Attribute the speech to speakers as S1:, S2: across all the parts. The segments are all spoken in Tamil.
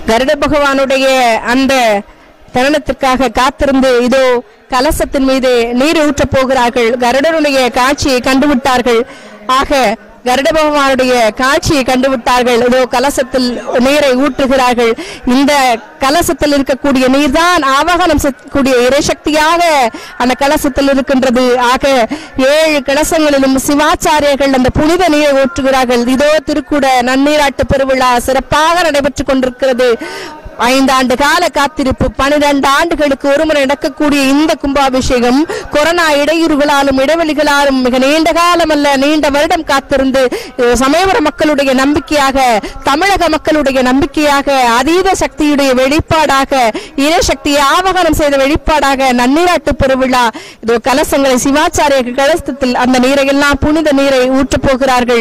S1: கருட பகவானுடைய அந்த தருணத்திற்காக காத்திருந்து இதோ கலசத்தின் மீது நீர் ஊற்றப் போகிறார்கள் கருடனுடைய காட்சியை கண்டுவிட்டார்கள் ஆக கருட பகவானுடைய காட்சியை கண்டுவிட்டார்கள் இதோ கலசத்தில் நீரை ஊற்றுகிறார்கள் இந்த கலசத்தில் இருக்கக்கூடிய நீர்தான் ஆவாகனம் செய்யக்கூடிய இறைசக்தியாக அந்த கலசத்தில் இருக்கின்றது ஆக ஏழு கலசங்களிலும் சிவாச்சாரியர்கள் அந்த புனித நீரை ஊற்றுகிறார்கள் இதோ திருக்குட நன்னீராட்டு பெருவிழா சிறப்பாக நடைபெற்றுக் கொண்டிருக்கிறது ஐந்தாண்டு கால காத்திருப்பு பனிரெண்டு ஆண்டுகளுக்கு ஒருமுறை நடக்கக்கூடிய இந்த கும்பாபிஷேகம் கொரோனா இடையூறுகளாலும் இடைவெளிகளாலும் மிக நீண்ட காலம் அல்ல நீண்ட வருடம் காத்திருந்து இது சமயபுர மக்களுடைய நம்பிக்கையாக தமிழக மக்களுடைய நம்பிக்கையாக அதீத சக்தியுடைய வெளிப்பாடாக இறைசக்தியை ஆவகனம் செய்த வெளிப்பாடாக நன்னீராட்டு பெருவிழா இதோ கலசங்களை சிவாச்சாரிய கலசத்தில் அந்த நீரை எல்லாம் புனித நீரை ஊற்றப் போகிறார்கள்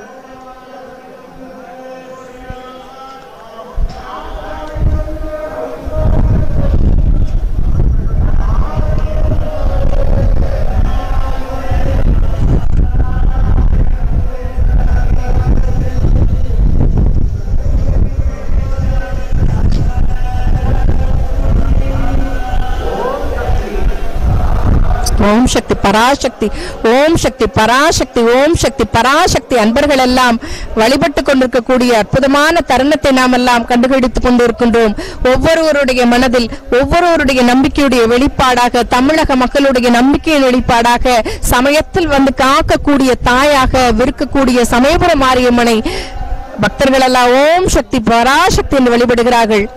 S1: ஓம் சக்தி பராசக்தி ஓம் சக்தி பராசக்தி ஓம் சக்தி பராசக்தி அன்பர்கள் எல்லாம் வழிபட்டு கொண்டிருக்கக்கூடிய அற்புதமான தருணத்தை நாம் எல்லாம் கண்டுபிடித்துக் கொண்டிருக்கின்றோம் ஒவ்வொருவருடைய மனதில் ஒவ்வொருவருடைய நம்பிக்கையுடைய வெளிப்பாடாக தமிழக மக்களுடைய நம்பிக்கையின் வெளிப்பாடாக சமயத்தில் வந்து காக்கக்கூடிய தாயாக விற்கக்கூடிய சமயபுர மாரியம்மனை பக்தர்கள் எல்லாம் ஓம் சக்தி பராசக்தி என்று வழிபடுகிறார்கள்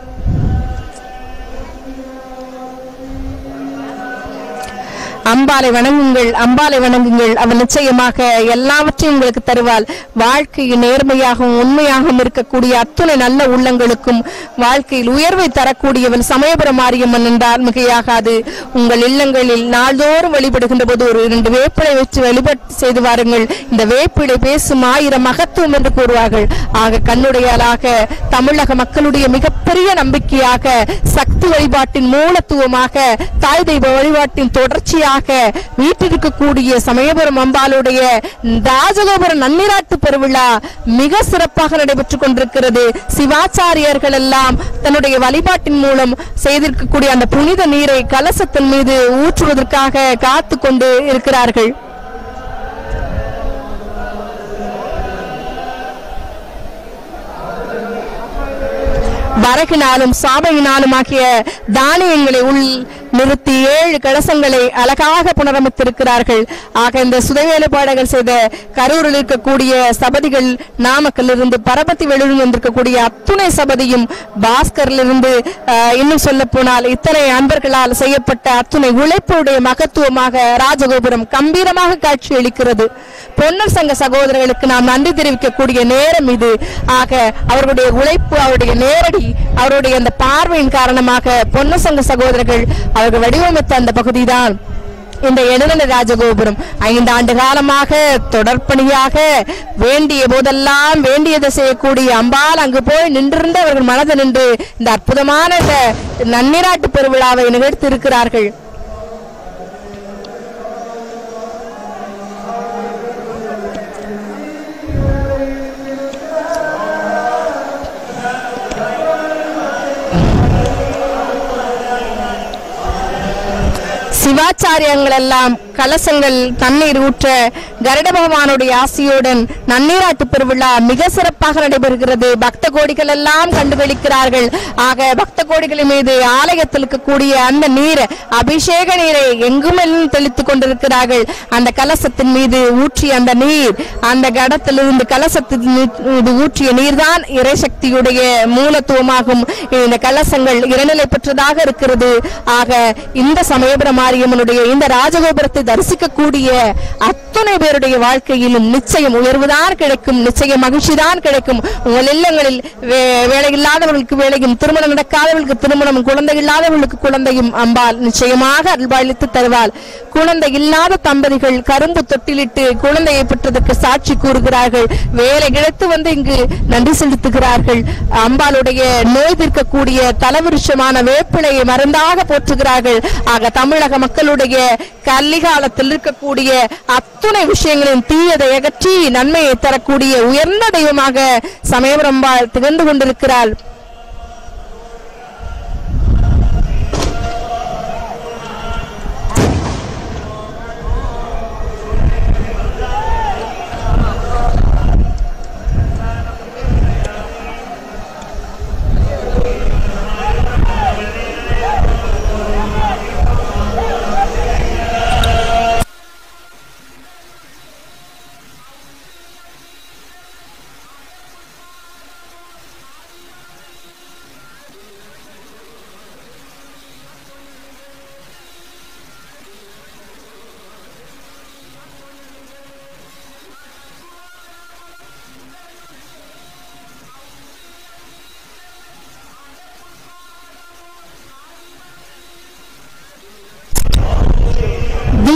S1: அம்பாலை வணங்குங்கள் அம்பாலை வணங்குங்கள் அவன் நிச்சயமாக எல்லாவற்றையும் உங்களுக்கு தருவாள் வாழ்க்கையில் நேர்மையாகவும் உண்மையாகவும் இருக்கக்கூடிய அத்துணை நல்ல உள்ளங்களுக்கும் வாழ்க்கையில் உயர்வை தரக்கூடியவன் சமயபுர மாரியம்மன் என்றால் மிகையாகாது உங்கள் இல்லங்களில் நாள்தோறும் வழிபடுகின்ற போது ஒரு இரண்டு வேப்பிலை வச்சு வழிபட்டு செய்து வாருங்கள் இந்த வேப்பிலை பேசும் ஆயிரம் மகத்துவம் என்று கூறுவார்கள் ஆக கண்ணுடையாளாக தமிழக மக்களுடைய மிகப்பெரிய நம்பிக்கையாக சக்தி வழிபாட்டின் மூலத்துவமாக தாய் தெய்வ வழிபாட்டின் தொடர்ச்சியாக வீட்டிருக்கக்கூடிய சமயபுரம் அம்பாளுடைய ராஜகோபுர நன்னிராட்டு பெருவிழா மிக சிறப்பாக நடைபெற்றுக் கொண்டிருக்கிறது சிவாச்சாரியர்கள் எல்லாம் தன்னுடைய வழிபாட்டின் மூலம் செய்திருக்கக்கூடிய அந்த புனித நீரை கலசத்தின் மீது ஊற்றுவதற்காக காத்து கொண்டு இருக்கிறார்கள் வரகினாலும் சாபையினாலும் ஆகிய தானியங்களை உள் நிறுத்தி ஏழு கலசங்களை அழகாக புனரமைத்திருக்கிறார்கள் ஆக இந்த சுதவேலை பாடகர் செய்த கரூரில் இருக்கக்கூடிய சபதிகள் நாமக்கல் இருந்து பரபத்தி வெளியில் வந்திருக்கக்கூடிய அத்துணை சபதியும் பாஸ்கரில் இருந்து ஆஹ், இன்னும் சொல்ல போனால் இத்தனை அன்பர்களால் செய்யப்பட்ட அத்துணை உழைப்புடைய மகத்துவமாக ராஜகோபுரம் கம்பீரமாக காட்சி அளிக்கிறது பொன்னர் சங்க சகோதரர்களுக்கு நாம் நன்றி தெரிவிக்கக்கூடிய நேரம் இது ஆக அவர்களுடைய உழைப்பு அவருடைய நேரடி அவருடைய அந்த பார்வையின் காரணமாக பொன்னர் சங்க சகோதரர்கள் அவர்கள் வடிவமைத்த அந்த பகுதிதான் இந்த எழுநிலை ராஜகோபுரம் ஐந்து ஆண்டு காலமாக தொடர்பணியாக வேண்டிய போதெல்லாம் வேண்டியதை செய்யக்கூடிய அம்பாள் அங்கு போய் நின்றிருந்த அவர்கள் மனது நின்று இந்த அற்புதமான இந்த நன்னிராட்டு பெருவிழாவை நிகழ்த்தி இருக்கிறார்கள் சிவாச்சாரியங்கள் எல்லாம் கலசங்கள் தண்ணீர் ஊற்ற கருட பகவானுடைய ஆசியுடன் நன்னீராட்டு பெருவிழா மிக சிறப்பாக நடைபெறுகிறது பக்த கோடிகள் எல்லாம் கண்டுகளிக்கிறார்கள் ஆக பக்த கோடிகளின் மீது ஆலயத்தில் இருக்கக்கூடிய அந்த நீர் அபிஷேக நீரை எங்கும் எல்லாம் தெளித்துக் கொண்டிருக்கிறார்கள் அந்த கலசத்தின் மீது ஊற்றிய அந்த நீர் அந்த கடத்திலிருந்து கலசத்தின் மீது ஊற்றிய நீர்தான் இறைசக்தியுடைய மூலத்துவமாகும் இந்த கலசங்கள் இறைநிலை பெற்றதாக இருக்கிறது ஆக இந்த சமயபுர மாரியம்மனுடைய இந்த ராஜகோபுரத்தை தரிசிக்கக்கூடிய அத்துணை பேருடைய வாழ்க்கையிலும் நிச்சயம் உயர்வுதான் கிடைக்கும் நிச்சயம் மகிழ்ச்சிதான் கிடைக்கும் உங்கள் இல்லங்களில் வே- வேலை இல்லாதவர்களுக்கு வேலையும் திருமணம் நடக்காதவர்களுக்கு திருமணம் குழந்தை இல்லாதவர்களுக்கு குழந்தையும் அம்பாள் நிச்சயமாக அல்பாளித்து தருவாள் குழந்தை இல்லாத தம்பதிகள் கரும்பு தொட்டிலிட்டு குழந்தையை பெற்றதற்கு சாட்சி கூறுகிறார்கள் வேலை கிடைத்து வந்து இங்கு நன்றி செலுத்துகிறார்கள் அம்பாளுடைய நோய் தீர்க்கக்கூடிய தலவிருஷமான வேப்பிலையை மருந்தாக போற்றுகிறார்கள் ஆக தமிழக மக்களுடைய கல்லிகாலத்தில் இருக்கக்கூடிய அத்துணை விஷயங்களின் தீயதை அகற்றி நன்மையை தரக்கூடிய உயர்ந்த தெய்வமாக சமயபுரம்பாள் திகழ்ந்து கொண்டிருக்கிறாள்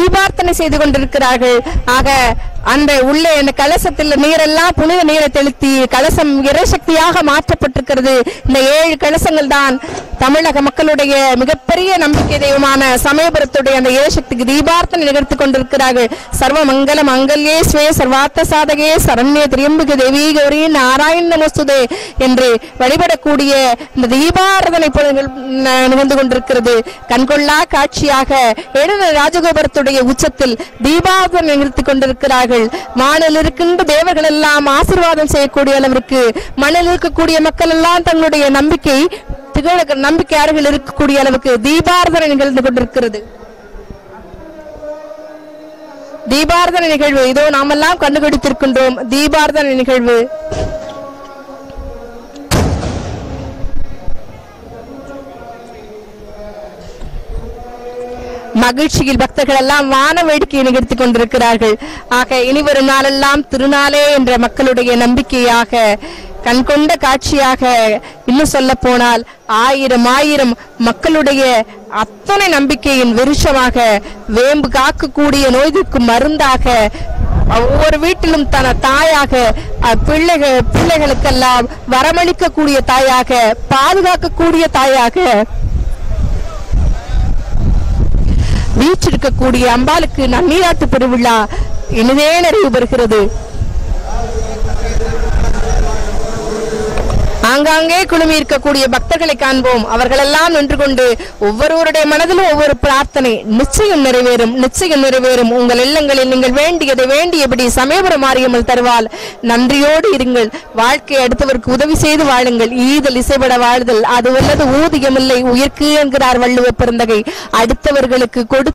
S1: தீபார்த்தனை செய்து கொண்டிருக்கிறார்கள் ஆக அந்த உள்ளே அந்த கலசத்தில் நீரெல்லாம் புனித நீரை தெளித்தி கலசம் இறைசக்தியாக மாற்றப்பட்டிருக்கிறது இந்த ஏழு கலசங்கள் தான் தமிழக மக்களுடைய மிகப்பெரிய நம்பிக்கை தெய்வமான சமயபுரத்துடைய அந்த இறைசக்திக்கு தீபார்த்தனை நிகழ்த்தி கொண்டிருக்கிறார்கள் சர்வ மங்கள மங்கல்யே ஸ்வே சர்வார்த்த சாதகே சரண்ய திரியம்புக தேவி கௌரி நாராயண நமஸ்துதே என்று வழிபடக்கூடிய இந்த தீபாராதனை பொழுது நிகழ்ந்து கொண்டிருக்கிறது கண்கொள்ளா காட்சியாக எழுத ராஜகோபுரத்துடைய உச்சத்தில் தீபாராதனை நிகழ்த்தி கொண்டிருக்கிறார்கள் வானில் இருக்கின்ற தேவர்கள் எல்லாம் ஆசீர்வாதம் செய்யக்கூடிய அளவிற்கு மண்ணில் இருக்கக்கூடிய மக்கள் எல்லாம் தங்களுடைய நம்பிக்கை திகழ நம்பிக்கையாளர்கள் இருக்கக்கூடிய அளவுக்கு தீபாராதனை நிகழ்ந்து கொண்டிருக்கிறது தீபாராதனை நிகழ்வு இதோ நாமெல்லாம் கண்டுபிடித்திருக்கின்றோம் தீபாராதனை நிகழ்வு மகிழ்ச்சியில் பக்தர்கள் எல்லாம் வான வேடிக்கையை நிகழ்த்தி கொண்டிருக்கிறார்கள் ஆக இனி வரும் நாளெல்லாம் திருநாளே என்ற மக்களுடைய நம்பிக்கையாக கண்கொண்ட காட்சியாக இன்னும் சொல்ல போனால் ஆயிரம் ஆயிரம் மக்களுடைய அத்தனை நம்பிக்கையின் விருஷமாக வேம்பு காக்கக்கூடிய நோய்க்கு மருந்தாக ஒவ்வொரு வீட்டிலும் தன தாயாக அஹ், பிள்ளைகள் பிள்ளைகளுக்கெல்லாம் வரமளிக்கக்கூடிய தாயாக பாதுகாக்கக்கூடிய தாயாக வீற்றிருக்கக்கூடிய அம்பாளுக்கு நன்னீராட்டு பெருவிழா இனிதே நிறைவு பெறுகிறது ஆங்காங்கே குழுமி இருக்கக்கூடிய பக்தர்களை காண்போம் அவர்களெல்லாம் நின்று கொண்டு ஒவ்வொருவருடைய மனதிலும் ஒவ்வொரு பிரார்த்தனை நிச்சயம் நிறைவேறும் நிச்சயம் நிறைவேறும் உங்கள் இல்லங்களில் நீங்கள் வேண்டியதை வேண்டியபடி சமயபுரம் மாரியம்மல் தருவால் நன்றியோடு இருங்கள் வாழ்க்கை அடுத்தவருக்கு உதவி செய்து வாழுங்கள் ஈதல் இசைபட வாழ்தல் அது வல்லது ஊதியமில்லை உயிர்க்கு என்கிறார் வள்ளுவ பெருந்தகை அடுத்தவர்களுக்கு கொடு